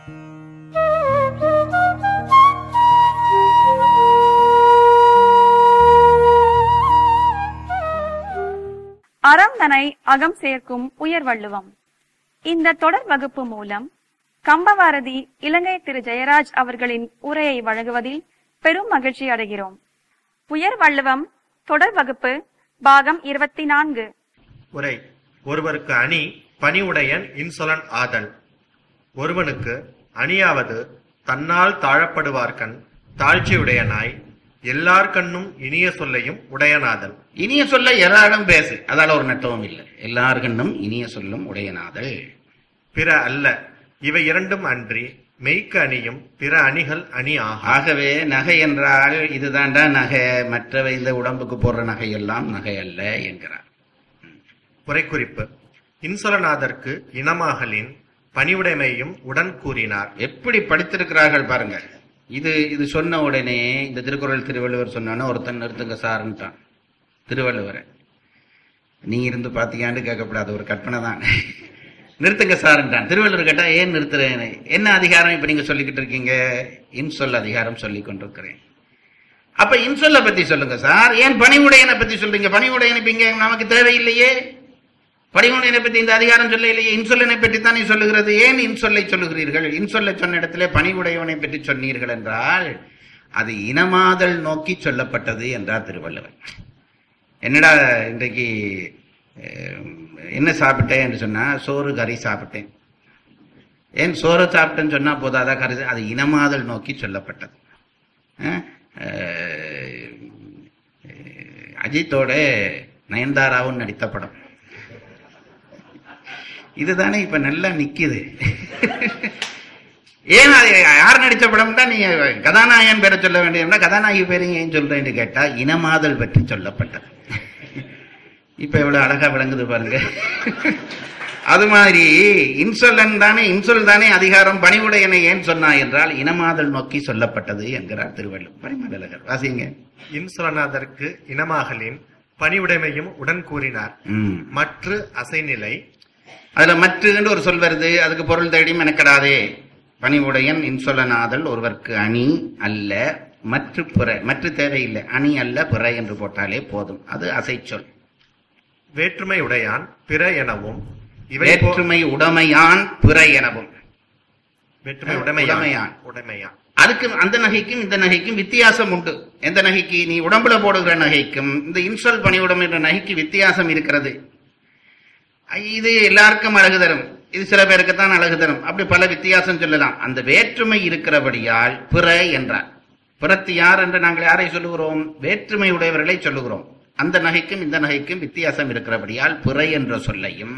அறம் தனை அகம் சேர்க்கும் உயர் வள்ளுவம் இந்த தொடர் வகுப்பு மூலம் கம்பவாரதி இலங்கை திரு ஜெயராஜ் அவர்களின் உரையை வழங்குவதில் பெரும் மகிழ்ச்சி அடைகிறோம் உயர் வள்ளுவம் தொடர் வகுப்பு பாகம் இருபத்தி நான்கு உரை ஒருவருக்கு அணி பணிவுடையன் இன்சொலன் ஆதல் ஒருவனுக்கு அணியாவது தன்னால் தாழப்படுவார்கண் தாழ்ச்சியுடையனாய் எல்லார்கண்ணும் இனிய சொல்லையும் உடையனாதல் இனிய சொல்ல எல்லாரும் பேசு அதால ஒரு நட்டமும் இல்லை எல்லார்கண்ணும் இனிய சொல்லும் உடையனாதல் பிற அல்ல இவை இரண்டும் அன்றி மெய்க்கு அணியும் பிற அணிகள் அணி ஆகா ஆகவே நகை என்றால் இதுதான்டா நகை மற்றவை இந்த உடம்புக்கு போடுற நகை எல்லாம் நகை அல்ல என்கிறார் உரைக்குறிப்பு இன்சொலநாதற்கு இனமாகலின் பணிவுடைமையும் உடன் கூறினார் எப்படி படித்திருக்கிறார்கள் பாருங்க இது இது சொன்ன உடனே இந்த திருக்குறள் திருவள்ளுவர் சொன்னானோ ஒருத்தன் நிறுத்துங்க சாருன்ட்டான் திருவள்ளுவரை நீ இருந்து பாத்தியான்னு கேட்கக்கூடாது ஒரு கற்பனை தான் நிறுத்துங்க சாருன்ட்டான் திருவள்ளுவர் கேட்டா ஏன் நிறுத்துறேன் என்ன அதிகாரம் இப்ப நீங்க சொல்லிக்கிட்டு இருக்கீங்க இன்சொல் அதிகாரம் சொல்லி கொண்டிருக்கிறேன் அப்ப இன்சொல்ல பத்தி சொல்லுங்க சார் ஏன் பணிவுடையனை பத்தி சொல்றீங்க பணிவுடையனை இப்ப இங்க நமக்கு தேவையில்லையே பணிவுடையனை பத்தி இந்த அதிகாரம் சொல்ல இல்லையே இன்சொல்லனை பற்றி தானே சொல்லுகிறது ஏன் இன்சொல்லை சொல்லுகிறீர்கள் இன்சொல்லை சொன்ன இடத்திலே பணிவுடையவனை பற்றி சொன்னீர்கள் என்றால் அது இனமாதல் நோக்கி சொல்லப்பட்டது என்றார் திருவள்ளுவர் என்னடா இன்றைக்கு அஹ், என்ன சாப்பிட்டேன் என்று சொன்னா சோறு கறி சாப்பிட்டேன் ஏன் சோறு சாப்பிட்டேன்னு சொன்னா போதாதா கறி அது இனமாதல் நோக்கி சொல்லப்பட்டது அஹ், அஹ், அஜித்தோட நயன்தாராவும் நடித்த படம் இதுதானே இப்ப நல்லா நிக்குது ஏன் அது யார் நடிச்ச படம் தான் நீங்க கதாநாயகன் பேரை சொல்ல வேண்டியதுனா கதாநாயகி பேரையும் ஏன் சொல்றேன்னு கேட்டா இனமாதல் பற்றி சொல்லப்பட்டது இப்ப எவ்வளவு அழகா விளங்குது பாருங்க அது மாதிரி இன்சொல்லன் தானே இன்சொல் தானே அதிகாரம் பணிவுடையனை ஏன் சொன்னா என்றால் இனமாதல் நோக்கி சொல்லப்பட்டது என்கிறார் திருவள்ளுவர் பரிமலகர் வாசிங்க இன்சொலநாதற்கு இனமாகலின் பணிவுடைமையும் உடன் கூறினார் ம் மற்ற அசைநிலை அதுல மற்றுன்னு ஒரு சொல் வருது அதுக்கு பொருள் தேடி மெனக்கடாதே பணிவுடையன் இன்சொலனாதல் ஒருவர்க்கு அணி அல்ல மற்ற புற மற்ற தேவையில்லை அணி அல்ல புற என்று போட்டாலே போதும் அது அசைச்சொல் வேற்றுமை உடையான் பிற எனவும் இவை போ- வேற்றுமை உடைமையான் பிற எனவும் வேற்றுமை உடைமையான். உடைமையான் உடைமையான் அதுக்கு அந்த நகைக்கும் இந்த நகைக்கும் வித்தியாசம் உண்டு எந்த நகைக்கு நீ உடம்புல போடுகிற நகைக்கும் இந்த இன்சொல் பணிவுடம் என்ற நகைக்கு வித்தியாசம் இருக்கிறது இது எல்லாருக்கும் அழகு தரும் இது சில பேருக்கு தான் அழகு தரும் அப்படி பல வித்தியாசம் சொல்லலாம் அந்த வேற்றுமை இருக்கிறபடியால் பிற என்றார் பிறத்து யார் என்று நாங்கள் யாரை சொல்லுகிறோம் வேற்றுமை உடையவர்களை சொல்லுகிறோம் அந்த நகைக்கும் இந்த நகைக்கும் வித்தியாசம் இருக்கிறபடியால் பிற என்ற சொல்லையும்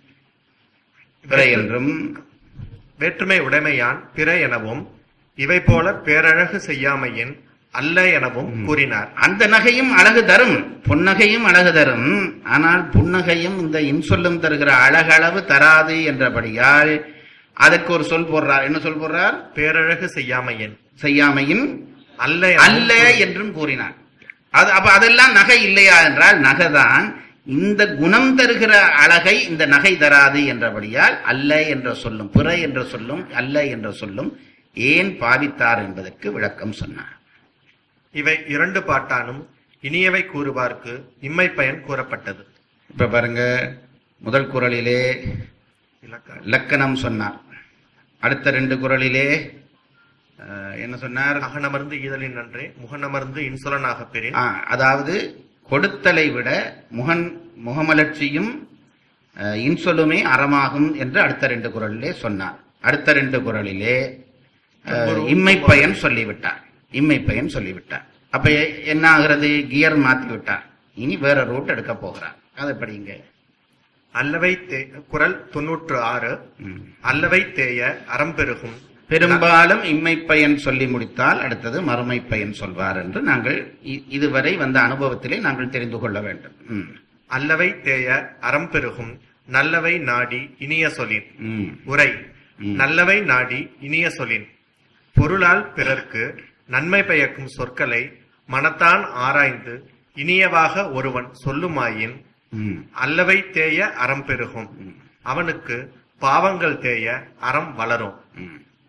பிற என்றும் வேற்றுமை உடைமையான் பிற எனவும் இவை போல பேரழகு செய்யாமையின் அல்ல எனவும் கூறினார் அந்த நகையும் அழகு தரும் புன்னகையும் அழகு தரும் ஆனால் புன்னகையும் இந்த இன்சொல்லும் தருகிற அழகளவு தராது என்றபடியால் அதற்கு ஒரு சொல் போடுறார் என்ன சொல் போடுறார் பேரழகு செய்யாமையின் செய்யாமையின் அல்ல எனவும் அல்ல என்றும் கூறினார் அது அப்ப அதெல்லாம் நகை இல்லையா என்றால் நகைதான் இந்த குணம் தருகிற அழகை இந்த நகை தராது என்றபடியால் அல்ல என்ற சொல்லும் பிற என்ற சொல்லும் அல்ல என்ற சொல்லும் ஏன் பாவித்தார் என்பதற்கு விளக்கம் சொன்னார் இவை இரண்டு பாட்டானும் இனியவை கூறுவார்க்கு இம்மை பயன் கூறப்பட்டது இப்ப பாருங்க முதல் குரலிலே இலக்கணம் இலக்கணம் சொன்னார் அடுத்த ரெண்டு குரலிலே அஹ், என்ன சொன்னார் அகனமர்ந்து ஈதலின் நன்றே முகனமர்ந்து இன்சொலனாக பெறின் ஆ, அதாவது கொடுத்தலை விட முகன் முகமலர்ச்சியும் அஹ், இன்சொல்லுமே அறமாகும் என்று அடுத்த ரெண்டு குரலிலே சொன்னார் அடுத்த ரெண்டு குரலிலே அஹ், இம்மை பயன் சொல்லிவிட்டார் இம்மை பயன் சொல்லிவிட்டார் அப்ப எ- என்ன ஆகிறது கியர் மாத்தி விட்டார் இனி வேற ரூட் எடுக்க போகிறார் அதை படிங்க அல்லவை தே குரல் தொன்னூற்று ஆறு ம். அல்லவை தேய அறம்பெருகும் பெரும்பாலும் இம்மை பயன் சொல்லி முடித்தால் அடுத்தது மறுமை பயன் சொல்வார் என்று நாங்கள் இ- இதுவரை வந்த அனுபவத்திலே நாங்கள் தெரிந்து கொள்ள வேண்டும் ம். அல்லவை தேய அறம்பெருகும் நல்லவை நாடி இனிய சொலின் ம். உரை ம். நல்லவை நாடி இனிய சொலின் பொருளால் பிறர்க்கு நன்மை பயக்கும் சொற்களை மனத்தான் ஆராய்ந்து இனியவாக ஒருவன் சொல்லுமாயின் ம். அல்லவை தேய அறம் பெருகும் அவனுக்கு பாவங்கள் தேய அறம் வளரும் ம்.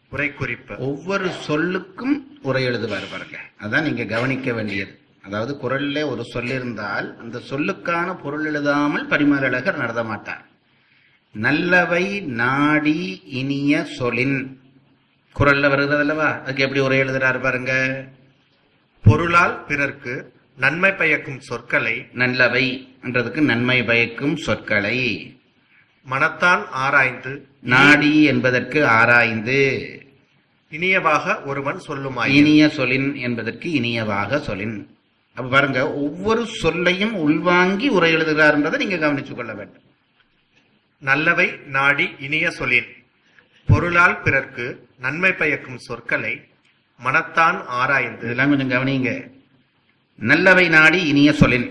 உரைக்குறிப்பு ஒவ்வொரு சொல்லுக்கும் உரை எழுதுவார் பாருங்க அதான் நீங்க கவனிக்க வேண்டியது அதாவது குரல்ல ஒரு சொல் இருந்தால் அந்த சொல்லுக்கான பொருள் எழுதாமல் பரிமளகர் நடத்த மாட்டார் நல்லவை நாடி இனிய சொலின் குரல்ல வருகிறது அல்லவா அதுக்கு எப்படி உரை எழுதுறாரு பாருங்க பொருளால் பிறர்க்கு நன்மை பயக்கும் சொற்களை நல்லவை என்றதுக்கு நன்மை பயக்கும் சொற்களை மனத்தான் ஆராய்ந்து நாடி என்பதற்கு ஆராய்ந்து இனியவாக ஒருவன் சொல்லுமாயின் இனிய சொலின் என்பதற்கு இனியவாக சொலின் அப்ப பாருங்க ஒவ்வொரு சொல்லையும் உள்வாங்கி உரை எழுதுகிறார்ன்றதை நீங்க கவனித்துக் கொள்ள வேண்டும் நல்லவை நாடி இனிய சொலின் பொருளால் பிறர்க்கு நன்மை பயக்கும் சொற்களை மனத்தான் ஆராய்ந்து இதெல்லாம் கொஞ்சம் கவனிங்க நல்லவை நாடி இனிய சொலின்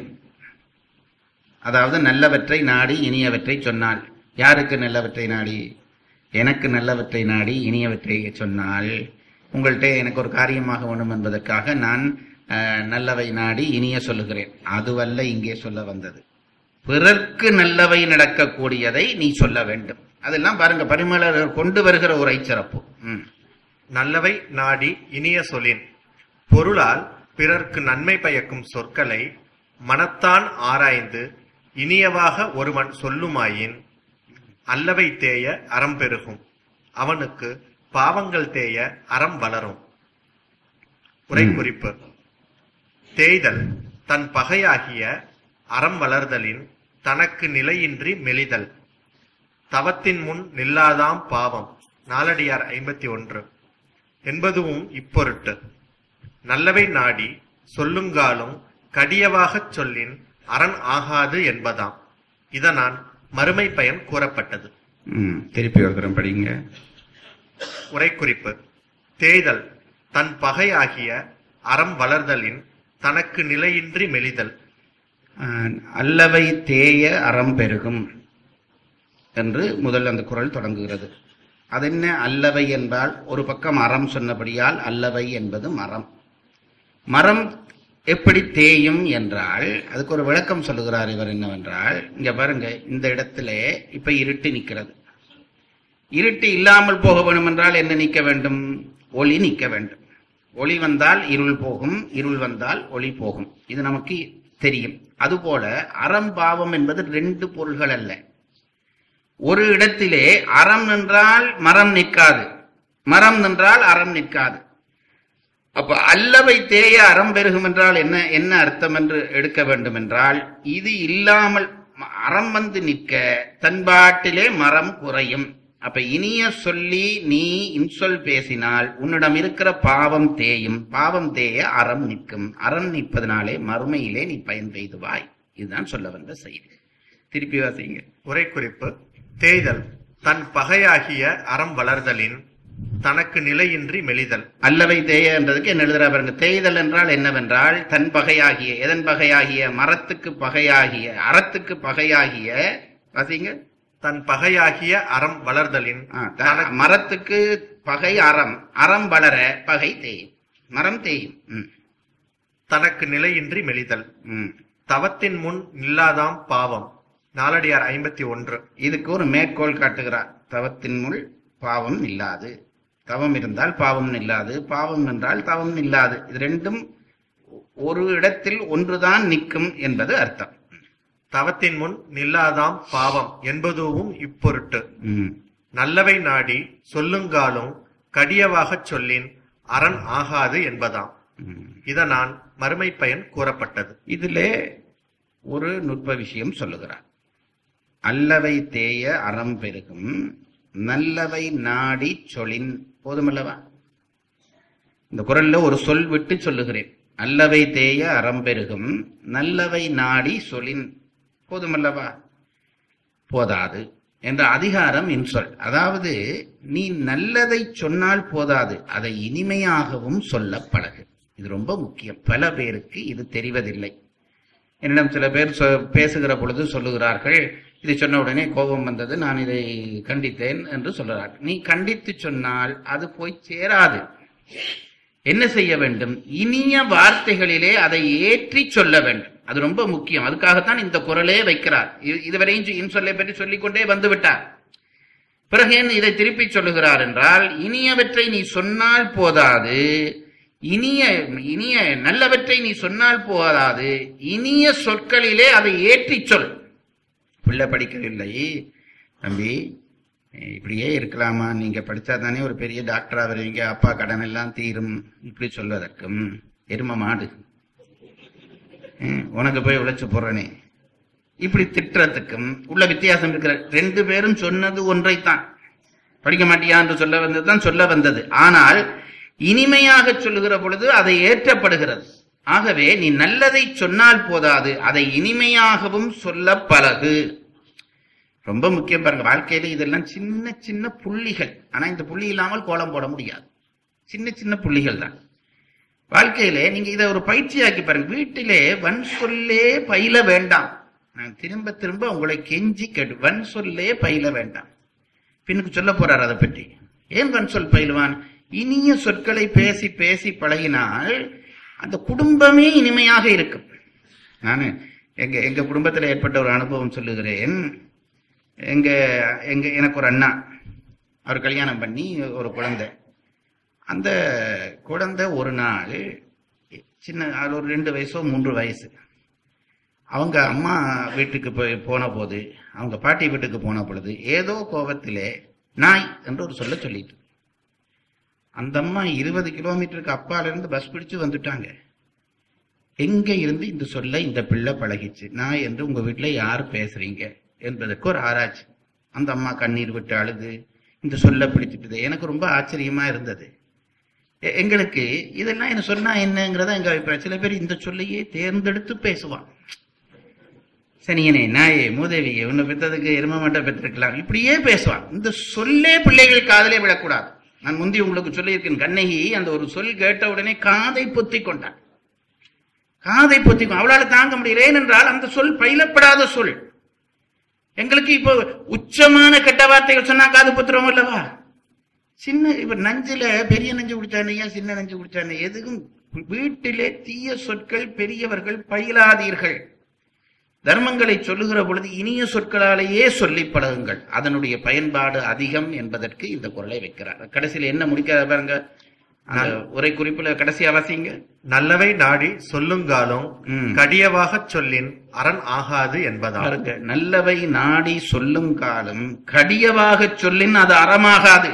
அதாவது நல்லவற்றை நாடி இனியவற்றை சொன்னால் யாருக்கு நல்லவற்றை நாடி எனக்கு நல்லவற்றை நாடி இனியவற்றை சொன்னால் உங்கள்கிட்ட எனக்கு ஒரு காரியமாக வேணும் என்பதற்காக நான் அஹ், நல்லவை நாடி இனிய சொல்லுகிறேன் அதுவல்ல இங்கே சொல்ல வந்தது பிறர்க்கு நல்லவை நடக்கக்கூடியதை நீ சொல்ல வேண்டும் அதெல்லாம் பாருங்க பரிமளர் கொண்டு வருகிற ஒரு ஐச்சிறப்பு ம் நல்லவை நாடி இனிய சொலின் பொருளால் பிறர்க்கு நன்மை பயக்கும் சொற்களை மனத்தான் ஆராய்ந்து இனியவாக ஒருவன் சொல்லுமாயின் அல்லவை தேய அறம் பெருகும் அவனுக்கு பாவங்கள் தேய அறம் வளரும் உரைக்குறிப்பு தேய்தல் தன் பகையாகிய அறம் வளர்தலின் தனக்கு நிலையின்றி மெலிதல் தவத்தின் முன் நில்லாதாம் பாவம் நாலடியார் ஐம்பத்தி ஒன்று என்பதுவும் இப்பொருட்டு நல்லவை நாடி சொல்லுங்காலும் கடியவாகச் சொல்லின் அரண் ஆகாது என்பதாம் இதனால் மறுமை பயன் கூறப்பட்டது ம் திருப்பி ஒரு தரம் படிங்க உரைக்குறிப்பு தேய்தல் தன் பகையாகிய அறம் வளர்தலின் தனக்கு நிலையின்றி மெலிதல் அஹ், அல்லவை தேய அறம் பெருகும் என்று முதல் அந்த குரல் தொடங்குகிறது அது என்ன அல்லவை என்பால் ஒரு பக்கம் அறம் சொன்னபடியால் அல்லவை என்பது மரம் மரம் எப்படி தேயும் என்றால் அதுக்கு ஒரு விளக்கம் சொல்லுகிறார் இவர் என்னவென்றால் இங்க பாருங்க இந்த இடத்துல இப்ப இருட்டு நிக்கிறது இருட்டு இல்லாமல் போக வேண்டும் என்றால் என்ன நிற்க வேண்டும் ஒளி நிற்க வேண்டும் ஒளி வந்தால் இருள் போகும் இருள் வந்தால் ஒளி போகும் இது நமக்கு தெரியும் அதுபோல அறம் பாவம் என்பது ரெண்டு பொருள்கள் அல்ல ஒரு இடத்திலே அறம் நின்றால் மரம் நிற்காது மரம் நின்றால் அறம் நிற்காது அப்ப அல்லவை தேய அறம் பெருகும் என்றால் என்ன என்ன அர்த்தம் என்று எடுக்க வேண்டும் என்றால் இது இல்லாமல் ம- அறம் வந்து நிற்க தன்பாட்டிலே மரம் குறையும் அப்ப இனிய சொல்லி நீ இன்சொல் பேசினால் உன்னிடம் இருக்கிற பாவம் தேயும் பாவம் தேய அறம் நிற்கும் அறம் நிற்பதனாலே மறுமையிலே நீ பயன் பெய்துவாய் இதுதான் சொல்ல வந்த செய்தி திருப்பி வாசிங்க உரைக்குறிப்பு தேய்தல் தன் பகையாகிய அறம் வளர்தலின் தனக்கு நிலையின்றி மெலிதல் அல்லவை தேய என்றதுக்கு என்ன எழுதுறா பாருங்க தேய்தல் என்றால் என்னவென்றால் தன் பகையாகிய எதன் பகையாகிய மரத்துக்கு பகையாகிய அறத்துக்கு பகையாகிய வாசிங்க தன் பகையாகிய அறம் வளர்தலின் ஆ, த- மரத்துக்கு பகை அறம் அறம் வளர பகை தேயும் மரம் தேயும் ம், தனக்கு நிலையின்றி மெலிதல் ம். தவத்தின் முன் நில்லாதாம் பாவம் நாலடியார் ஐம்பத்தி ஒன்று இதுக்கு ஒரு மேற்கோள் காட்டுகிறார் தவத்தின் முள் பாவம் இல்லாது தவம் இருந்தால் பாவம் இல்லாது பாவம் என்றால் தவம் இல்லாது இது ரெண்டும் ஒரு இடத்தில் ஒன்றுதான் நிற்கும் என்பது அர்த்தம் தவத்தின் முன் நில்லாதாம் பாவம் என்பதுவும் இப்பொருட்டு ம். நல்லவை நாடி சொல்லுங்காலும் கடியவாகச் சொல்லின் அரண் ஆகாது என்பதாம் ம். இதனால் மறுமை பயன் கூறப்பட்டது இதிலே ஒரு நுட்ப விஷயம் சொல்லுகிறார் அல்லவை தேய அறம் பெருகும் நல்லவை நாடி சொலின் போதுமல்லவா இந்த குரல்ல ஒரு சொல் விட்டு சொல்லுகிறேன் அல்லவை தேய அறம் பெருகும் நல்லவை நாடி சொலின் போதுமல்லவா போதாது என்ற அதிகாரம் இன்சொல் அதாவது நீ நல்லதை சொன்னால் போதாது அதை இனிமையாகவும் சொல்ல பழகு இது ரொம்ப முக்கியம் பல பேருக்கு இது தெரிவதில்லை என்னிடம் சில பேர் சொ- பேசுகிற பொழுது சொல்லுகிறார்கள் இதை சொன்ன உடனே கோபம் வந்தது நான் இதை கண்டித்தேன் என்று சொல்கிறார்கள் நீ கண்டித்து சொன்னால் அது போய் சேராது என்ன செய்ய வேண்டும் இனிய வார்த்தைகளிலே அதை ஏற்றி சொல்ல வேண்டும் அது ரொம்ப முக்கியம் அதுக்காகத்தான் இந்த குரலே வைக்கிறார் இது- இதுவரையும் இன்சொல்லை பற்றி சொல்லிக்கொண்டே வந்து விட்டார் பிறகு ஏன் இதை திருப்பி சொல்லுகிறார் என்றால் இனியவற்றை நீ சொன்னால் போதாது இனிய இனிய நல்லவற்றை நீ சொன்னால் போதாது இனிய சொற்களிலே அதை ஏற்றிச் சொல் பிள்ளை படிக்கவில்லை தம்பி இப்படியே இருக்கலாமா நீங்க படிச்சா தானே ஒரு பெரிய டாக்டரா வருவீங்க அப்பா கடன் எல்லாம் தீரும் இப்படி சொல்வதற்கும் எரும மாடு ஹம், உனக்கு போய் உழைச்சு போறனே இப்படி திட்டுறதுக்கும் உள்ள வித்தியாசம் இருக்கிற ரெண்டு பேரும் சொன்னது ஒன்றைத்தான் படிக்க மாட்டியா என்று சொல்ல வந்ததுதான் சொல்ல வந்தது ஆனால் இனிமையாக சொல்லுகிற பொழுது அதை ஏற்றப்படுகிறது ஆகவே நீ நல்லதை சொன்னால் போதாது அதை இனிமையாகவும் சொல்ல பழகு ரொம்ப முக்கியம் பாருங்க வாழ்க்கையில இதெல்லாம் சின்ன சின்ன புள்ளிகள் ஆனா இந்த புள்ளி இல்லாமல் கோலம் போட முடியாது சின்ன சின்ன புள்ளிகள் தான் வாழ்க்கையிலே நீங்க இதை ஒரு பயிற்சியாக்கி பாருங்க வீட்டிலே வன் சொல்லே பயில வேண்டாம் நான் திரும்ப திரும்ப உங்களை கெஞ்சி கேட்டு வன் சொல்லே பயில வேண்டாம் பின்னுக்கு சொல்ல போறார் அதை பற்றி ஏன் வன் சொல் பயிலுவான் இனிய சொற்களை பேசி பேசி பழகினால் அந்த குடும்பமே இனிமையாக இருக்கும் நான் எங்க எங்க குடும்பத்தில் ஏற்பட்ட ஒரு அனுபவம் சொல்லுகிறேன் எங்க எங்க எனக்கு ஒரு அண்ணா அவர் கல்யாணம் பண்ணி ஒரு குழந்தை அந்த குழந்தை ஒரு நாள் சின்ன அது ஒரு ரெண்டு வயசோ மூன்று வயசு அவங்க அம்மா வீட்டுக்கு போய் போன போது அவங்க பாட்டி வீட்டுக்கு போன பொழுது ஏதோ கோபத்திலே நாய் என்று ஒரு சொல்ல சொல்லிட்டு அந்த அம்மா இருபது கிலோமீட்டருக்கு அப்பால இருந்து பஸ் பிடிச்சு வந்துட்டாங்க எங்க இருந்து இந்த சொல்ல இந்த பிள்ளை பழகிச்சு நாய் என்று உங்க வீட்டுல யார் பேசுறீங்க என்பதற்கு ஒரு ஆராய்ச்சி அந்த அம்மா கண்ணீர் விட்டு அழுது இந்த சொல்ல பிடிச்சிட்டுது எனக்கு ரொம்ப ஆச்சரியமா இருந்தது எ- எங்களுக்கு இதெல்லாம் என்ன சொன்னா என்னங்கிறதா எங்க அபிப்பிராயம் சில பேர் இந்த சொல்லையே தேர்ந்தெடுத்து பேசுவான் சனியனே நாயே மூதேவியே உன்னை பெற்றதுக்கு எரும மாட்டை பெற்றிருக்கலாம் இப்படியே பேசுவான் இந்த சொல்லே பிள்ளைகள் காதலே விழக்கூடாது நான் முந்தி உங்களுக்கு சொல்லியிருக்கேன் கண்ணகி அந்த ஒரு சொல் கேட்ட உடனே காதை பொத்தி கொண்டான் காதை பொத்தி கொ- அவளால தாங்க முடியல ஏனென்றால் அந்த சொல் பயிலப்படாத சொல் எங்களுக்கு இப்போ உச்சமான கெட்ட வார்த்தைகள் சொன்னா காது பொத்துறோம் அல்லவா சின்ன இப்ப நஞ்சுல பெரிய நஞ்சு குடிச்சானையா சின்ன நஞ்சு குடிச்சானே எதுக்கும் வீட்டிலே தீய சொற்கள் பெரியவர்கள் பயிலாதீர்கள் தர்மங்களை சொல்லுகிற பொழுது இனிய சொற்களாலேயே சொல்லி பழகுங்கள் அதனுடைய பயன்பாடு அதிகம் என்பதற்கு இந்த குரலை வைக்கிறார் கடைசியில் என்ன முடிக்காத பாருங்க அந்த உரை குறிப்புல கடைசி அவசியங்க நல்லவை நாடி சொல்லுங்காலும் ம். கடியவாகச் சொல்லின் அரண் ஆகாது என்பதால் பாருங்க நல்லவை நாடி சொல்லும் காலம் கடியவாக சொல்லின் அது அறமாகாது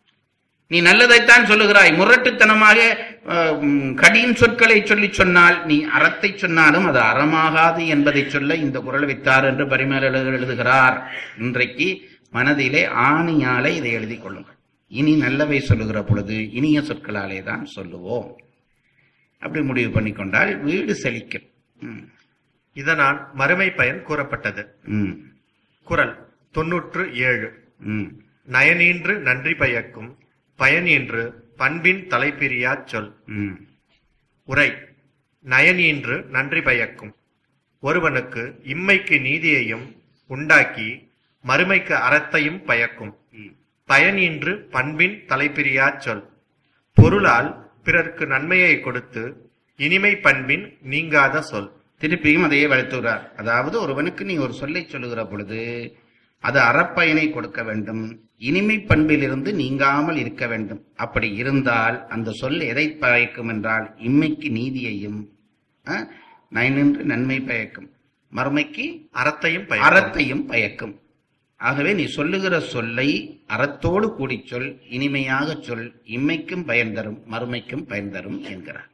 நீ நல்லதைத்தான் சொல்லுகிறாய் முரட்டுத்தனமாக அஹ், உம், கடியின் சொற்களை சொல்லி சொன்னால் நீ அறத்தை சொன்னாலும் அது அறமாகாது என்பதை சொல்ல இந்த குரல் வைத்தார் என்று பரிமேலழகர் எழுதுகிறார் இன்றைக்கு மனதிலே ஆணியாலே இதை எழுதிக் கொள்ளுங்கள் இனி நல்லவை சொல்லுகிற பொழுது இனிய சொற்களாலே தான் சொல்லுவோம் அப்படி முடிவு பண்ணிக்கொண்டால் வீடு செழிக்கும் ம், இதனால் மறுமை பயன் கூறப்பட்டது ம், குறள் தொன்னூற்று ஏழு ம். நயனீன்று நன்றி பயக்கும் பயனீன்று பண்பின் தலைப்பிரியாச் சொல் ம். உரை நயனீன்று நன்றி பயக்கும் ஒருவனுக்கு இம்மைக்கு நீதியையும் உண்டாக்கி மறுமைக்கு அறத்தையும் பயக்கும் ம். பயனீன்று பண்பின் தலைப்பிரியாச் சொல் பொருளால் பிறர்க்கு நன்மையை கொடுத்து இனிமை பண்பின் நீங்காத சொல் திருப்பியும் அதையே வளர்த்துகிறார் அதாவது ஒருவனுக்கு நீ ஒரு சொல்லை சொல்லுகிற பொழுது அது அறப்பயனை கொடுக்க வேண்டும் இனிமை பண்பிலிருந்து நீங்காமல் இருக்க வேண்டும் அப்படி இருந்தால் அந்த சொல் எதை பயக்கும் என்றால் இம்மைக்கு நீதியையும் அஹ், நயனின்று நன்மை பயக்கும் மறுமைக்கு அறத்தையும் பயக்கும் அறத்தையும் பயக்கும் ஆகவே நீ சொல்லுகிற சொல்லை அறத்தோடு கூடிச் சொல் இனிமையாக சொல் இம்மைக்கும் பயன் தரும் மறுமைக்கும் பயன் தரும் என்கிறார்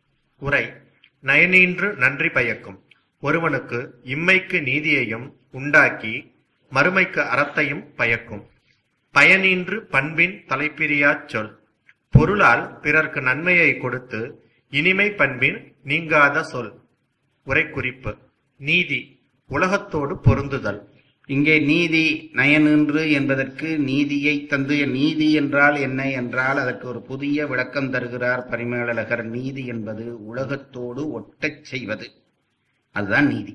உரை நயனீன்று நன்றி பயக்கும் ஒருவனுக்கு இம்மைக்கு நீதியையும் உண்டாக்கி மறுமைக்கு அறத்தையும் பயக்கும் பயனீன்று பண்பின் தலைப்பிரியாச் சொல் பொருளால் பிறர்க்கு நன்மையை கொடுத்து இனிமை பண்பின் நீங்காத சொல் உரை குறிப்பு நீதி உலகத்தோடு பொருந்துதல் இங்கே நீதி நயனின்று என்பதற்கு நீதியை தந்து நீதி என்றால் என்ன என்றால் அதற்கு ஒரு புதிய விளக்கம் தருகிறார் பரிமேலழகர் நீதி என்பது உலகத்தோடு ஒட்டச் செய்வது அதுதான் நீதி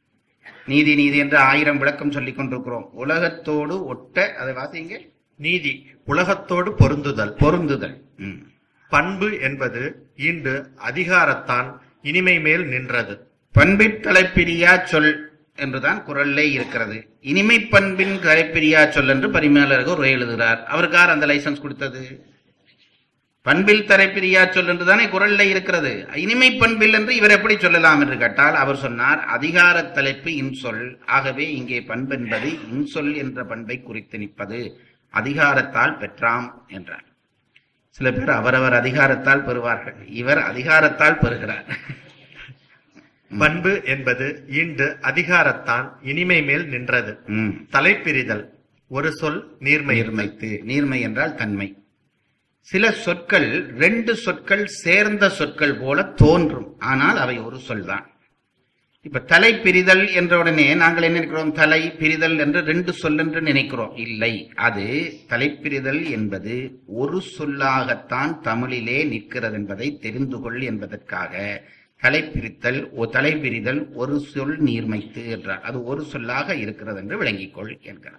நீதி நீதி என்று ஆயிரம் விளக்கம் சொல்லிக் கொண்டிருக்கிறோம் உலகத்தோடு ஒட்ட அதை வாசிங்க நீதி உலகத்தோடு பொருந்துதல் பொருந்துதல் ம். பண்பு என்பது ஈண்டு அதிகாரத்தான் இனிமை மேல் நின்றது பண்பிற்கலைப்பிரியா சொல் என்றுதான் குரல்லே இருக்கிறது இனிமை பண்பின் கரைப்பிரியா சொல் என்று பரிமையாளர்கள் உரை எழுதுகிறார் அவருக்கார் அந்த லைசன்ஸ் கொடுத்தது பண்பில் தரைப்பிரியா சொல் என்று தானே குரல்ல இருக்கிறது இனிமை பண்பில் என்று இவர் எப்படி சொல்லலாம் என்று கேட்டால் அவர் சொன்னார் அதிகார தலைப்பு இன்சொல் ஆகவே இங்கே பண்பென்பது இன்சொல் என்ற பண்பை குறித்து நிற்பது அதிகாரத்தால் பெற்றாம் என்றார் சில பேர் அவரவர் அதிகாரத்தால் பெறுவார்கள் இவர் அதிகாரத்தால் பெறுகிறார் பண்பு என்பது ஈண்டு அதிகாரத்தான் இனிமை மேல் நின்றது ம். தலைப்பிரிதல் ஒரு சொல் நீர்மை நீர்மைத்து நீர்மை என்றால் தன்மை சில சொற்கள் ரெண்டு சொற்கள் சேர்ந்த சொற்கள் போல தோன்றும் ஆனால் அவை ஒரு சொல்தான் இப்ப தலை பிரிதல் என்ற உடனே நாங்கள் என்ன நினைக்கிறோம் தலை பிரிதல் என்று ரெண்டு சொல் என்று நினைக்கிறோம் இல்லை அது தலைப்பிரிதல் என்பது ஒரு சொல்லாகத்தான் தமிழிலே நிற்கிறது என்பதை தெரிந்து கொள் என்பதற்காக தலைப்பிரித்தல் ஒ- தலைப்பிரிதல் ஒரு சொல் நீர்மைத்து என்றார் அது ஒரு சொல்லாக இருக்கிறது என்று விளங்கிக் கொள் என்கிறார்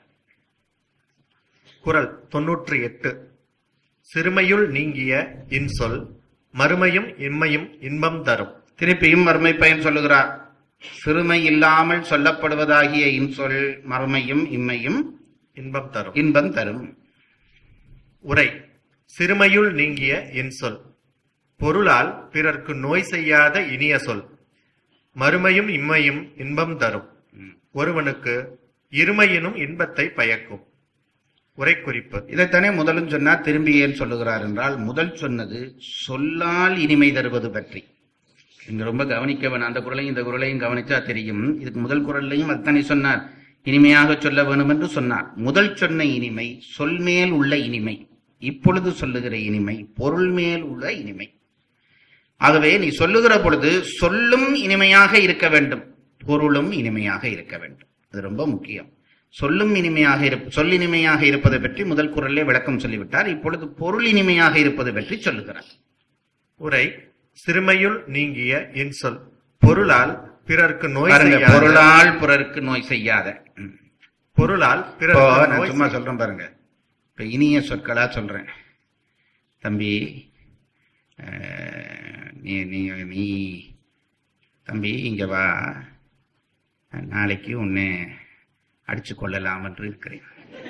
குறள் தொன்னூற்றி எட்டு சிறுமையுள் நீங்கிய இன்சொல் மறுமையும் இம்மையும் இன்பம் தரும் திருப்பியும் மறுமை பயன் சொல்லுகிறார் சிறுமை இல்லாமல் சொல்லப்படுவதாகிய இன்சொல் மறுமையும் இம்மையும் இன்பம் தரும் இன்பம் தரும் உரை சிறுமையுள் நீங்கிய இன்சொல் பொருளால் பிறர்க்கு நோய் செய்யாத இனிய சொல் மறுமையும் இம்மையும் இன்பம் தரும் ம். ஒருவனுக்கு இருமையினும் இன்பத்தை பயக்கும் உரை குறிப்பு இதைத்தானே முதலும் சொன்னார் திரும்பி ஏன் சொல்லுகிறார் என்றால் முதல் சொன்னது சொல்லால் இனிமை தருவது பற்றி இங்க ரொம்ப கவனிக்க வேணும் அந்த குரலையும் இந்த குரலையும் கவனிச்சா தெரியும் இதுக்கு முதல் குரல்லையும் அதுதானே சொன்னார் இனிமையாக சொல்ல வேணும் என்று சொன்னார் முதல் சொன்ன இனிமை சொல் மேல் உள்ள இனிமை இப்பொழுது சொல்லுகிற இனிமை பொருள் மேல் உள்ள இனிமை ஆகவே நீ சொல்லுகிற பொழுது சொல்லும் இனிமையாக இருக்க வேண்டும் பொருளும் இனிமையாக இருக்க வேண்டும் அது ரொம்ப முக்கியம் சொல்லும் இனிமையாக இருப்ப சொல் இனிமையாக இருப்பதை பற்றி முதல் குரல்லே விளக்கம் சொல்லிவிட்டார் இப்பொழுது பொருள் இனிமையாக இருப்பது பற்றி சொல்லுகிறார் உரை சிறுமையுள் நீங்கிய இன்சொல் பொருளால் பிறர்க்கு நோய் பாருங்க செய்யாத பொருளால் பிறருக்கு நோய் செய்யாத ம். பொருளால் இப்போ பிறர்க்கு நான் நோய் சும்மா சொல்றேன் பாருங்க இப்ப இனிய சொற்களா சொல்றேன் தம்பி அஹ், நீ நீ நீ தம்பி இங்க வா நாளைக்கு உன்னை அடிச்சு கொள்ளலாம் என்று இருக்கிறேன்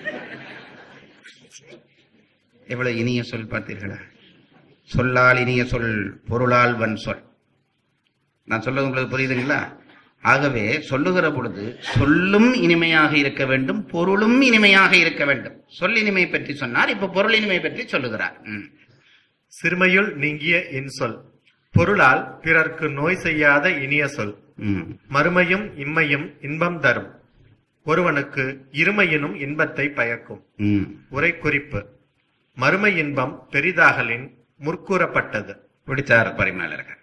எவ்வளவு இனிய சொல் பார்த்தீர்களா சொல்லால் இனிய சொல் பொருளால் வன் சொல் நான் சொல்றது உங்களுக்கு புரியுதுங்களா ஆகவே சொல்லுகிற பொழுது சொல்லும் இனிமையாக இருக்க வேண்டும் பொருளும் இனிமையாக இருக்க வேண்டும் சொல் இனிமை பற்றி சொன்னார் இப்ப பொருள் இனிமை பற்றி சொல்லுகிறார் ம். சிறுமையுள் நீங்கிய இன்சொல் பொருளால் பிறர்க்கு நோய் செய்யாத இனிய சொல் ம். மறுமையும் இம்மையும் இன்பம் தரும் ஒருவனுக்கு இருமையினும் இன்பத்தை பயக்கும் ம். உரை குறிப்பு மறுமை இன்பம் பெரிதாகலின் முற்கூறப்பட்டது பிடிச்சார் பரிமாளர்கள்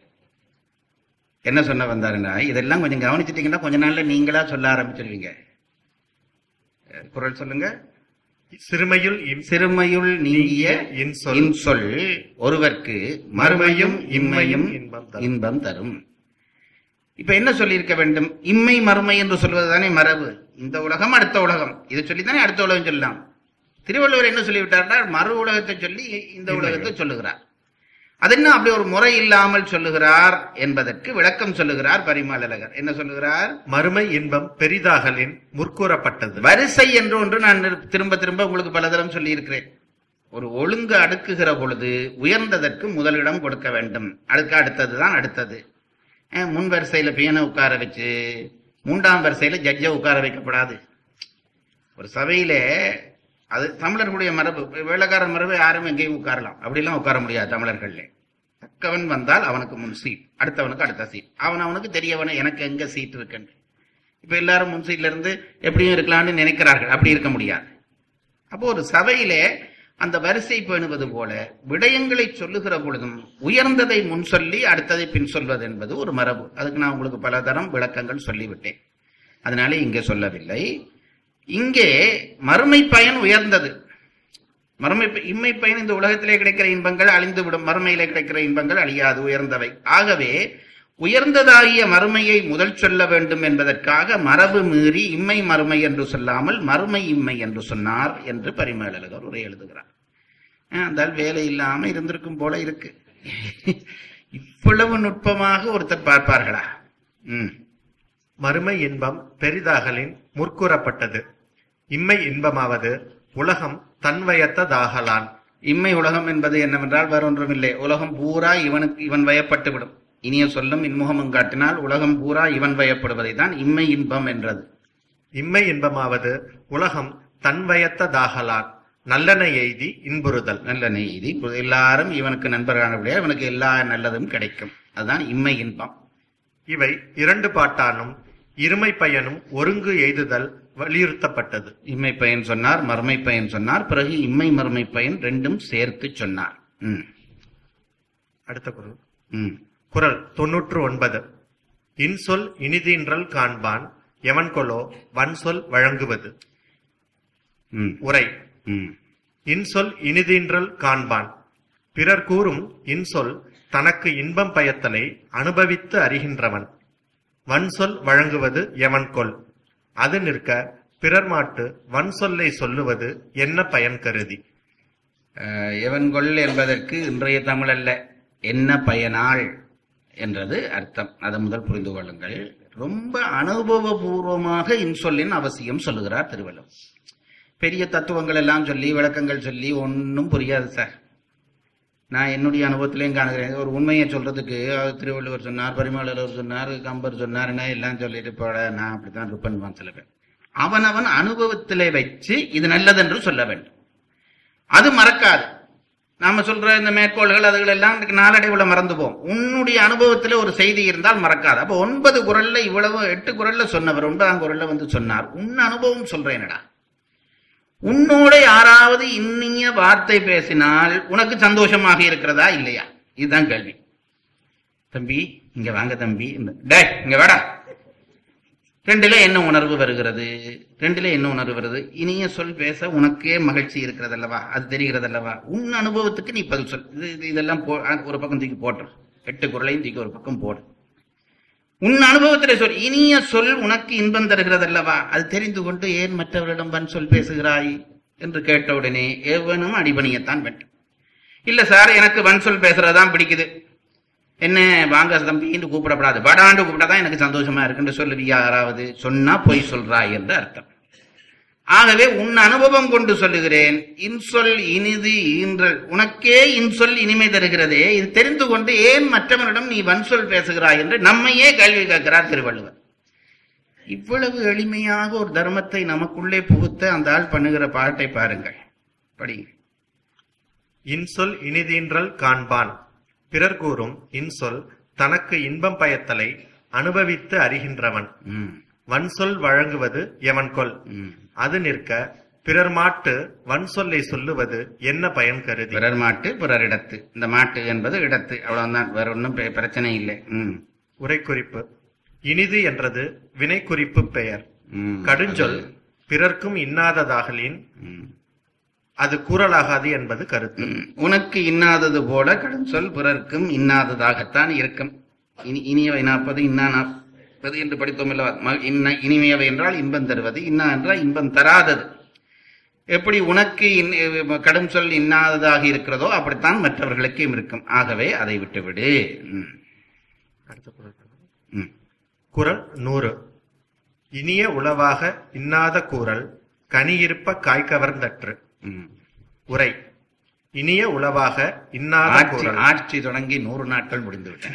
என்ன சொன்ன வந்தாருன்னா இதெல்லாம் கொஞ்சம் கவனிச்சிட்டீங்கன்னா கொஞ்ச நாள்ல நீங்களா சொல்ல ஆரம்பிச்சிருவீங்க அஹ், குரல் சொல்லுங்க சிறுமையுள் இம்- சிறுமையுள் நீங்கிய இன்சொல் இன்சொல் ஒருவர்க்கு மறுமையும் இம்மையும் இன்பம் தரும். இன்பம் தரும் இப்ப என்ன சொல்லியிருக்க வேண்டும் இம்மை மறுமை என்று சொல்வதுதானே மரபு இந்த உலகம் அடுத்த உலகம் இதை சொல்லித்தானே அடுத்த உலகம் சொல்லலாம் திருவள்ளுவர் என்ன சொல்லிவிட்டார்னா மறு உலகத்தை சொல்லி இந்த உலகத்தை சொல்லுகிறார் அது என்ன அப்படி ஒரு முறை இல்லாமல் சொல்லுகிறார் என்பதற்கு விளக்கம் சொல்லுகிறார் பரிமாளகர் என்ன சொல்லுகிறார் மறுமை இன்பம் பெரிதாகலின் முற்கூறப்பட்டது வரிசை என்று ஒன்று நான் நிரு- திரும்ப திரும்ப உங்களுக்கு பலதரம் சொல்லி இருக்கிறேன் ஒரு ஒழுங்கு அடுக்குகிற பொழுது உயர்ந்ததற்கு முதலிடம் கொடுக்க வேண்டும் அதுக்கு அடுத்ததுதான் அடுத்தது அஹ் முன் வரிசையில பியனை உட்கார வச்சு மூன்றாம் வரிசையில ஜட்ஜை உட்கார வைக்கப்படாது ஒரு சபையில அது தமிழர்களுடைய மரபு வேலைக்காரன் மரபு யாரும் எங்கேயும் உட்காரலாம் அப்படிலாம் உட்கார முடியாது தமிழர்கள்ல தக்கவன் வந்தால் அவனுக்கு முன் சீட் அடுத்தவனுக்கு அடுத்த சீட் அவன் அவனுக்கு தெரியவன எனக்கு எங்க சீட் இருக்குன்னு இப்ப எல்லாரும் முன் சீட்ல இருந்து எப்படியும் இருக்கலாம்னு நினைக்கிறார்கள் அப்படி இருக்க முடியாது அப்போ ஒரு சபையிலே அந்த வரிசை பேணுவது போல விடயங்களை சொல்லுகிற பொழுதும் உயர்ந்ததை முன் சொல்லி அடுத்ததை பின் சொல்வது என்பது ஒரு மரபு அதுக்கு நான் உங்களுக்கு பல தரம் விளக்கங்கள் சொல்லிவிட்டேன் அதனால இங்கே சொல்லவில்லை இங்கே மறுமை பயன் உயர்ந்தது மறுமை ப- இம்மை பயன் இந்த உலகத்திலே கிடைக்கிற இன்பங்கள் அழிந்து விடும் மறுமையிலே கிடைக்கிற இன்பங்கள் அழியாது உயர்ந்தவை ஆகவே உயர்ந்ததாகிய மறுமையை முதல் சொல்ல வேண்டும் என்பதற்காக மரபு மீறி இம்மை மறுமை என்று சொல்லாமல் மறுமை இம்மை என்று சொன்னார் என்று பரிமேலழகர் உரை எழுதுகிறார் அஹ் அந்தால் வேலை இல்லாம இருந்திருக்கும் போல இருக்கு இவ்வளவு நுட்பமாக ஒருத்தர் பார்ப்பார்களா ம் மறுமை இன்பம் பெரிதாகலின் முற்கூறப்பட்டது இம்மை இன்பமாவது உலகம் தன்வயத்ததாகலான் இம்மை உலகம் என்பது என்னவென்றால் வேறொன்றுமில்லை உலகம் பூரா இவனுக்கு இவன் வயப்பட்டு விடும் இனிய சொல்லும் இன்முகமும் காட்டினால் உலகம் பூரா இவன் வயப்படுவதை தான் இம்மை இன்பம் என்றது இம்மை இன்பமாவது உலகம் தன்வயத்ததாகலான் நல்லன எய்தி இன்புறுதல் நல்ல நீதி எல்லாரும் இவனுக்கு நண்பர்களானபடியா இவனுக்கு எல்லா நல்லதும் கிடைக்கும் அதுதான் இம்மை இன்பம் இவை இரண்டு பாட்டானும் இருமை பயனும் ஒருங்கு எய்துதல் வலியுறுத்தப்பட்டது இம்மை பயன் சொன்னார் மறுமை பயன் சொன்னார் பிறகு இம்மை மறுமை பயன் ரெண்டும் சேர்த்து சொன்னார் ம், அடுத்த குரல் ம். குரல் தொன்னூற்று ஒன்பது இன்சொல் இனிதீன்றல் காண்பான் எவன்கொலோ வன்சொல் வழங்குவது ம், உரை ம். இன்சொல் இனிதீன்றல் காண்பான் பிறர் கூறும் இன்சொல் தனக்கு இன்பம் பயத்தலை அனுபவித்து அறிகின்றவன் வன்சொல் வழங்குவது எவன்கொல் அது நிற்க பிறர் மாட்டு வன்சொல்லை சொல்லுவது என்ன பயன் கருதி அஹ், எவன்கொள் என்பதற்கு இன்றைய தமிழ் அல்ல என்ன பயனாள் என்றது அர்த்தம் அதை முதல் புரிந்து கொள்ளுங்கள் ரொம்ப அனுபவபூர்வமாக இன்சொல்லின் அவசியம் சொல்லுகிறார் திருவள்ளுவர் பெரிய தத்துவங்கள் எல்லாம் சொல்லி விளக்கங்கள் சொல்லி ஒன்றும் புரியாது சார் நான் என்னுடைய அனுபவத்திலையும் காணுகிறேன் ஒரு உண்மையை சொல்றதுக்கு அவர் திருவள்ளுவர் சொன்னார் பரிமளர் சொன்னார் கம்பர் சொன்னார்னா எல்லாம் சொல்லிட்டு போட நான் அப்படித்தான் ருப்பன் சில பேர் அவனவன் அனுபவத்திலே வச்சு இது நல்லதென்று சொல்ல வேண்டும் அது மறக்காது நாம சொல்ற இந்த மேற்கோள்கள் அதுகள் எல்லாம் இன்னைக்கு நாளடைவுல மறந்து போம் உன்னுடைய அனுபவத்துல ஒரு செய்தி இருந்தால் மறக்காது அப்ப ஒன்பது குரல்ல இவ்வளவு எட்டு குரல்ல சொன்னவர் ஒன்பதாம் குரல்ல வந்து சொன்னார் உன் அனுபவம் சொல்றேனடா உன்னோட யாராவது இன்னிய வார்த்தை பேசினால் உனக்கு சந்தோஷமாக இருக்கிறதா இல்லையா இதுதான் கேள்வி தம்பி இங்க வாங்க தம்பி இந்த- டேய் இங்க வாடா ரெண்டுல என்ன உணர்வு வருகிறது ரெண்டுல என்ன உணர்வு வருது இனிய சொல் பேச உனக்கே மகிழ்ச்சி இருக்கிறது அல்லவா அது தெரிகிறது அல்லவா உன் அனுபவத்துக்கு நீ பதில் சொல் இது இது- இதெல்லாம் போ அ- ஒரு பக்கம் தூக்கி போட்டுரு எட்டு குரலையும் தூக்கி ஒரு பக்கம் போடு உன் அனுபவத்திலே சொல் இனிய சொல் உனக்கு இன்பம் தருகிறது அல்லவா அது தெரிந்து கொண்டு ஏன் மற்றவர்களிடம் வன் சொல் பேசுகிறாய் என்று கேட்டவுடனே எவனும் அடிபணியத்தான் வேண்டும் இல்ல சார் எனக்கு வன் சொல் பேசுறதுதான் பிடிக்குது என்ன வாங்க தம்பின்னு கூப்பிடப்படாது படாண்டு கூப்பிட்டாதான் எனக்கு சந்தோஷமா இருக்குன்னு சொல்லுவியா யாராவது சொன்னா பொய் சொல்றாய் என்று அர்த்தம் ஆகவே உன் அனுபவம் கொண்டு சொல்லுகிறேன் இன்சொல் இனிது ஈன்றல் உனக்கே இன்சொல் இனிமை தருகிறதே இது தெரிந்து கொண்டு ஏன் மற்றவனிடம் நீ வன்சொல் பேசுகிறாய் என்று நம்மையே கேள்வி கேட்கிறார் திருவள்ளுவர் இவ்வளவு எளிமையாக ஒரு தர்மத்தை நமக்குள்ளே புகுத்த அந்த ஆள் பண்ணுகிற பாட்டை பாருங்கள் படிங்க இன்சொல் இனிதீன்றல் காண்பான் பிறர் கூறும் இன்சொல் தனக்கு இன்பம் பயத்தலை அனுபவித்து அறிகின்றவன் ம், வன்சொல் வழங்குவது எவன்கொல் ம். அது நிற்க பிறர் மாட்டு வன்சொல்லை சொல்லுவது என்ன பயன் கருதி பிறர் மாட்டு பிறர் இடத்து இந்த மாட்டு என்பது இடத்து அவ்வளவுதான் வேற ஒன்றும் பெ- பிரச்சனை இல்லை ம், உரைக்குறிப்பு இனிது என்றது வினைக்குறிப்பு பெயர் ம். கடுஞ்சொல் பிறர்க்கும் இன்னாததாகலின் ம். அது கூறலாகாது என்பது கருத்து ம். உனக்கு இன்னாதது போல கடும் சொல் பிறர்க்கும் இன்னாததாகத்தான் இருக்கும் இனி இனியவை நாற்பது இன்னா நாற்பது என்று படித்தோம் அல்லவா ம- இன்ன இனிமையவை என்றால் இன்பம் தருவது இன்னா என்றால் இன்பம் தராதது எப்படி உனக்கு இன்- கடும் சொல் இன்னாததாக இருக்கிறதோ அப்படித்தான் மற்றவர்களுக்கும் இருக்கும் ஆகவே அதை விட்டுவிடு ம். அடுத்த குறள். ம். குறள் நூறு இனிய உளவாக இன்னாத கூறல் கனியிருப்ப காய்கவர்ந்தற்று ம். உரை இனிய உளவாக இன்னாத ஆட்சி கூறல் ஆட்சி தொடங்கி நூறு நாட்கள் முடிந்து விட்டன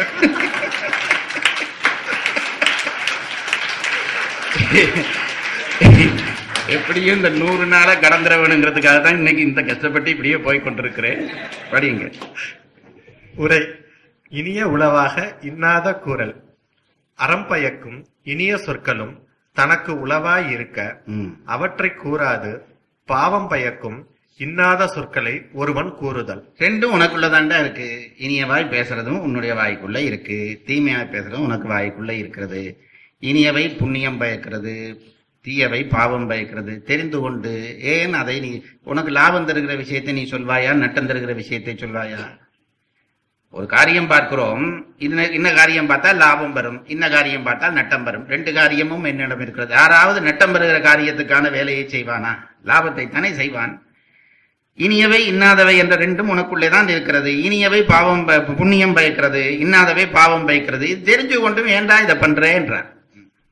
எப்படியும் இந்த நூறு நாளை கடந்துட வேணுங்கிறதுக்காக தான் இன்னைக்கு இந்த கஷ்டப்பட்டு இப்படியே போய் கொண்டிருக்கிறேன் படிங்க உரை இனிய உளவாக இன்னாத கூறல் அறம்பயக்கும் இனிய சொற்களும் தனக்கு உளவாய் இருக்க ம். அவற்றை கூறாது பாவம் பயக்கும் இன்னாத சொற்களை ஒருவன் கூறுதல் ரெண்டும் உனக்குள்ளதாண்டா இருக்கு இனிய வாய் பேசுறதும் உன்னுடைய வாய்க்குள்ள இருக்கு தீமையாய் பேசுறதும் உனக்கு வாய்க்குள்ள இருக்கிறது இனியவை புண்ணியம் பயக்கிறது தீயவை பாவம் பயக்கிறது தெரிந்து கொண்டு ஏன் அதை நீ உனக்கு லாபம் தருகிற விஷயத்தை நீ சொல்வாயா நட்டம் தருகிற விஷயத்தை சொல்வாயா ஒரு காரியம் பார்க்கிறோம் இன்ன இன்ன காரியம் பார்த்தா லாபம் வரும் இன்ன காரியம் பார்த்தால் நட்டம் வரும் ரெண்டு காரியமும் என்னிடம் இருக்கிறது யாராவது நட்டம் வருகிற காரியத்துக்கான வேலையை செய்வானா லாபத்தை தானே செய்வான் இனியவை இன்னாதவை என்ற ரெண்டும் உனக்குள்ளே தான் இருக்கிறது இனியவை பாவம் ப- புண்ணியம் பயக்கிறது இன்னாதவை பாவம் பயக்கிறது இது தெரிஞ்சு கொண்டும் ஏன்டா இதை பண்றேன்றார்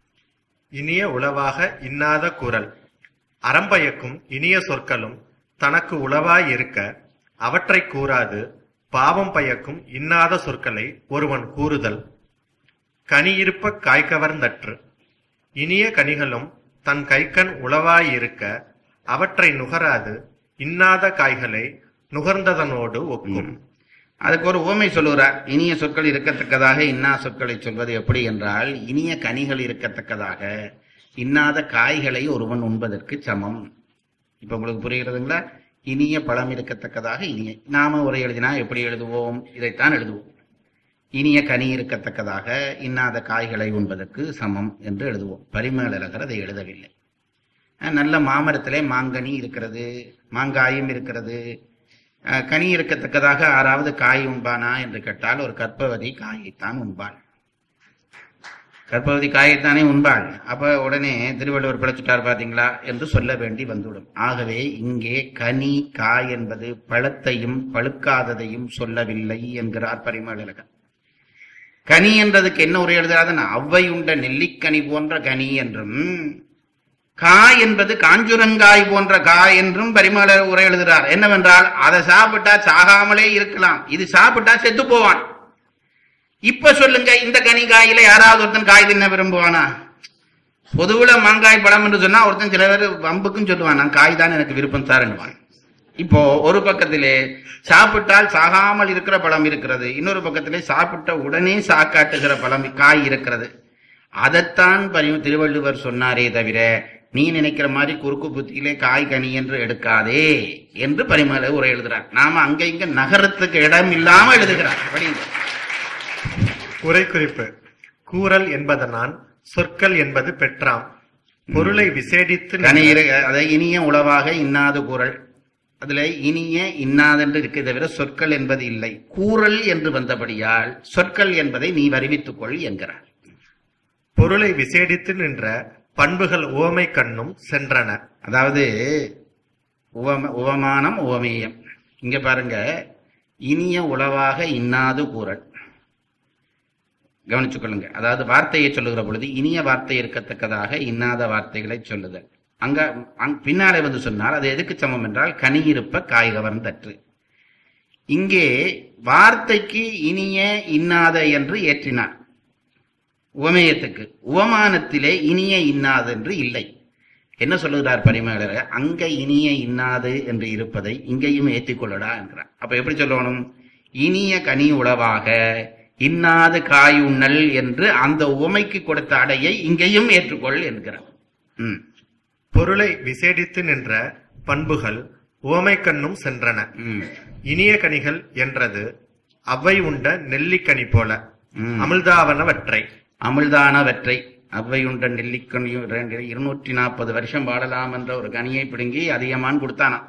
இனிய உளவாக இன்னாத குரல் அறம்பயக்கும் இனிய சொற்களும் தனக்கு உளவாய் இருக்க அவற்றைக் கூறாது பாவம் பயக்கும் இன்னாத சொற்களை ஒருவன் கூறுதல் கனியிருப்ப காய்கவர்ந்தற்று இனிய கனிகளும் தன் கைக்கண் உளவாயிருக்க அவற்றை நுகராது இன்னாத காய்களை நுகர்ந்ததனோடு ஒக்கும் அதுக்கு ஒரு உவமை சொல்லுகிறார் இனிய சொற்கள் இருக்கத்தக்கதாக இன்னா சொற்களை சொல்வது எப்படி என்றால் இனிய கனிகள் இருக்கத்தக்கதாக இன்னாத காய்களை ஒருவன் உண்பதற்கு சமம் இப்ப உங்களுக்கு புரிகிறதுங்களா இனிய பழம் இருக்கத்தக்கதாக இனிய நாம உரை எழுதினா எப்படி எழுதுவோம் இதைத்தான் எழுதுவோம் இனிய கனி இருக்கத்தக்கதாக இன்னாத காய்களை உண்பதற்கு சமம் என்று எழுதுவோம் பரிமேலழகர் அதை எழுதவில்லை அஹ் நல்ல மாமரத்திலே மாங்கனி இருக்கிறது மாங்காயும் இருக்கிறது அஹ் கனி இருக்கத்தக்கதாக ஆறாவது காய் உண்பானா என்று கேட்டால் ஒரு கற்பவதி காயைத்தான் உண்பாள் கற்பவதி காயைத்தானே உண்பாள் அப்ப உடனே திருவள்ளுவர் பிழைச்சிட்டார் பாத்தீங்களா என்று சொல்ல வேண்டி வந்துவிடும் ஆகவே இங்கே கனி காய் என்பது பழத்தையும் பழுக்காததையும் சொல்லவில்லை என்கிறார் பரிமளகன் கனி என்றதுக்கு என்ன உரை எழுதுறாதுன்னா அவ்வை உண்ட நெல்லிக்கனி போன்ற கனி என்றும் காய் என்பது காஞ்சுரங்காய் போன்ற காய் என்றும் பரிமள உரை எழுதுகிறார் என்னவென்றால் அதை சாப்பிட்டா சாகாமலே இருக்கலாம் இது சாப்பிட்டா செத்து போவான் இப்ப சொல்லுங்க இந்த கனி காயில யாராவது ஒருத்தன் காய் தின்ன விரும்புவானா பொதுவுல மாங்காய் பழம் என்று சொன்னா ஒருத்தன் சில பேர் வம்புக்கும் சொல்லுவான் நான் காய் தான் எனக்கு விருப்பம் சார்ன்னுவான் இப்போ ஒரு பக்கத்திலே சாப்பிட்டால் சாகாமல் இருக்கிற பழம் இருக்கிறது இன்னொரு பக்கத்திலே சாப்பிட்ட உடனே சாக்காட்டுகிற பழம் காய் இருக்கிறது அதைத்தான் பரி திருவள்ளுவர் சொன்னாரே தவிர நீ நினைக்கிற மாதிரி குறுக்கு புத்தியிலே காய் கனி என்று எடுக்காதே என்று பரிமள உரை எழுதுறார் நாம அங்க இங்க நகரத்துக்கு இடம் இல்லாம எழுதுகிறார் படிங்க. உரை குறிப்பு கூறல் என்பதனான் சொற்கள் என்பது பெற்றாம் பொருளை விசேடித்து கனி இரு- அதை இனிய உளவாக இன்னாது கூறல் அதுல இனிய இன்னாதென்று இருக்க தவிர சொற்கள் என்பது இல்லை கூறல் என்று வந்தபடியால் சொற்கள் என்பதை நீ வருவித்துக் கொள் என்கிறார் பொருளை விசேடித்து நின்ற பண்புகள் உவமை கண்ணும் சென்றன அதாவது உவம உவமானம் உவமேயம் இங்க பாருங்க இனிய உளவாக இன்னாது கூறல் கவனிச்சுக் கொள்ளுங்க அதாவது வார்த்தையை சொல்லுகிற பொழுது இனிய வார்த்தை இருக்கத்தக்கதாக இன்னாத வார்த்தைகளை சொல்லுதல் அங்க அங் பின்னாலே வந்து சொன்னால் அது எதுக்கு சமம் என்றால் கனியிருப்ப காய் கவர்ந்தற்று இங்கே வார்த்தைக்கு இனிய இன்னாத என்று ஏற்றினார் உவமேயத்துக்கு உவமானத்திலே இனிய இன்னாது என்று இல்லை என்ன சொல்லுகிறார் பரிமேலர் அங்க இனிய இன்னாது என்று இருப்பதை இங்கேயும் ஏற்றிக்கொள்ளடா என்கிறார் அப்ப எப்படி சொல்லணும் இனிய கனி உளவாக இன்னாது காய் உண்ணல் என்று அந்த உவமைக்கு கொடுத்த அடையை இங்கேயும் ஏற்றுக்கொள் என்கிறார் ம் பொருளை விசேடித்து நின்ற பண்புகள் உவமை கண்ணும் சென்றன ம் இனிய கனிகள் என்றது அவ்வை உண்ட நெல்லிக்கனி போல ம். அமிழ்தாவனவற்றை அமிழ்தானவற்றை அவ்வையுண்ட நெல்லிக்கனியும் ரெண்டு இருநூற்றி நாற்பது வருஷம் வாழலாம் என்ற ஒரு கனியை பிடுங்கி அதிகமான் கொடுத்தானாம்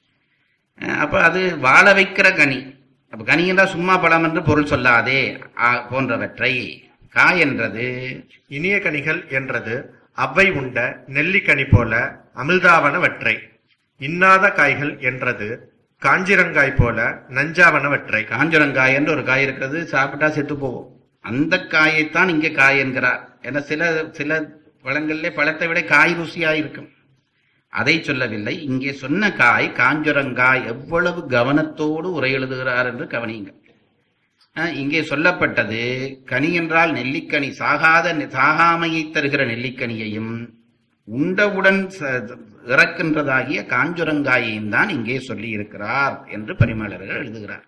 அஹ் அப்ப அது வாழ வைக்கிற கனி அப்ப கனி என்றால் சும்மா பழம் என்று பொருள் சொல்லாதே ஆ, போன்றவற்றை காய் என்றது இனிய கனிகள் என்றது அவ்வை உண்ட நெல்லிக்கனி போல அமிழ்தாவனவற்றை இன்னாத காய்கள் என்றது காஞ்சிரங்காய் போல நஞ்சாவனவற்றை காஞ்சரங்காய் என்று ஒரு காய் இருக்கிறது சாப்பிட்டா செத்து போகும் அந்த காயைத்தான் இங்கே காய் என்கிறார் ஏன்னா சில சில பழங்களிலே பழத்தை விட காய் ருசியா இருக்கும் அதை சொல்லவில்லை இங்கே சொன்ன காய் காஞ்சரங்காய் எவ்வளவு கவனத்தோடு உரை எழுதுகிறார் என்று கவனியுங்கள் அஹ், இங்கே சொல்லப்பட்டது கனி என்றால் நெல்லிக்கனி சாகாத சாகாமையை தருகிற நெல்லிக்கனியையும் உண்டவுடன் ச- இறக்கின்றதாகிய காஞ்சுரங்காயையும் தான் இங்கே சொல்லி இருக்கிறார் என்று பரிமளர்கள் எழுதுகிறார்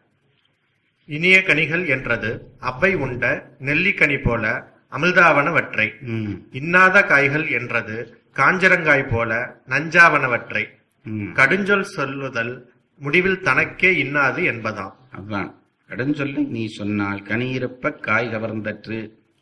இனிய கனிகள் என்றது அவ்வை உண்ட நெல்லிக்கனி போல அமிழ்தாவனவற்றை ம், இன்னாத காய்கள் என்றது காஞ்சரங்காய் போல நஞ்சாவனவற்றை ம். கடுஞ்சொல் சொல்லுதல் முடிவில் தனக்கே இன்னாது என்பதாம் அதுதான் கடன் சொல்லி நீ சொன்னால் கனி இருப்ப காய் கவர்ந்தற்று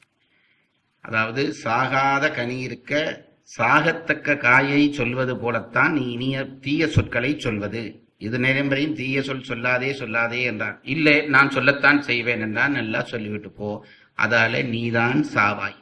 அதாவது சாகாத கனி இருக்க சாகத்தக்க காயை சொல்வது போலத்தான் நீ இனிய தீய சொற்களை சொல்வது இது நேரம்பரையும் தீய சொல் சொல்லாதே சொல்லாதே என்றான் இல்லை நான் சொல்லத்தான் செய்வேன் என்றான் நல்லா சொல்லிவிட்டு போ அதால நீதான் சாவாய்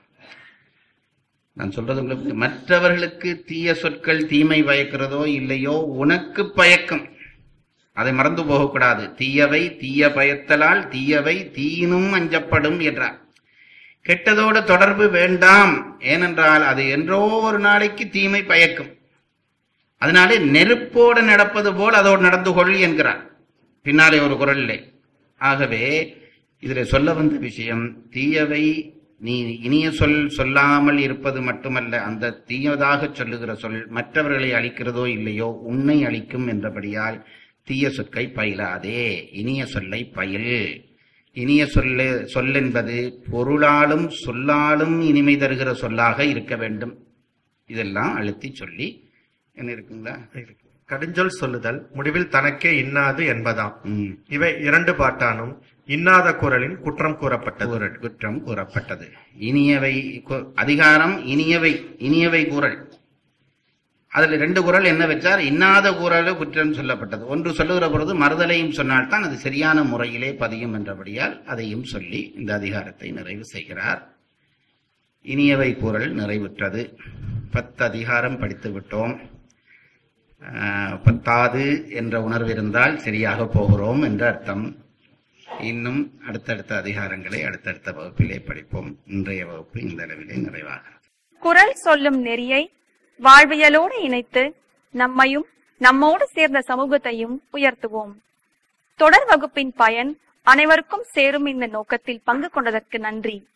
நான் சொல்றது உங்களுக்கு மற்றவர்களுக்கு தீய சொற்கள் தீமை பயக்கிறதோ இல்லையோ உனக்கு பயக்கும் அதை மறந்து போகக்கூடாது தீயவை தீய பயத்தலால் தீயவை தீயினும் அஞ்சப்படும் என்றார் கெட்டதோட தொடர்பு வேண்டாம் ஏனென்றால் அது என்றோ ஒரு நாளைக்கு தீமை பயக்கும் அதனாலே நெருப்போடு நடப்பது போல் அதோடு நடந்து கொள் என்கிறார் பின்னாலே ஒரு குரலிலே ஆகவே இதில் சொல்ல வந்த விஷயம் தீயவை நீ இனிய சொல் சொல்லாமல் இருப்பது மட்டுமல்ல அந்த தீயதாக சொல்லுகிற சொல் மற்றவர்களை அழிக்கிறதோ இல்லையோ உன்னை அழிக்கும் என்றபடியால் தீய சொற்கை பயிலாதே இனிய சொல்லை பயில் இனிய சொல்ல சொல்லென்பது பொருளாலும் சொல்லாலும் இனிமை தருகிற சொல்லாக இருக்க வேண்டும் இதெல்லாம் அழுத்தி சொல்லி என்ன இருக்குங்களா கடுஞ்சொல் சொல்லுதல் முடிவில் தனக்கே இன்னாது என்பதாம் ம். இவை இரண்டு பாட்டானும் இன்னாத குரலின் குற்றம் கூறப்பட்டது குரல் குற்றம் கூறப்பட்டது இனியவை கு- அதிகாரம் இனியவை இனியவை குரல் அதுல ரெண்டு குரல் என்ன வச்சார் இன்னாத குரல் குற்றம் சொல்லப்பட்டது ஒன்று சொல்லுகிற பொழுது மறுதலையும் சொன்னால்தான் அது சரியான முறையிலே பதியும் என்றபடியால் அதையும் சொல்லி இந்த அதிகாரத்தை நிறைவு செய்கிறார் இனியவை குரல் நிறைவுற்றது பத்து அதிகாரம் படித்து விட்டோம் ஆஹ், பத்தாது என்ற உணர்வு இருந்தால் சரியாக போகிறோம் என்ற அர்த்தம் இன்னும் அடுத்தடுத்த அதிகாரங்களை அடுத்தடுத்த வகுப்பிலே படிப்போம் இன்றைய வகுப்பு இந்த அளவிலே நிறைவாகிறது குரல் சொல்லும் நெறியை வாழ்வியலோடு இணைத்து நம்மையும் நம்மோடு சேர்ந்த சமூகத்தையும் உயர்த்துவோம் தொடர் வகுப்பின் பயன் அனைவருக்கும் சேரும் இந்த நோக்கத்தில் பங்கு கொண்டதற்கு நன்றி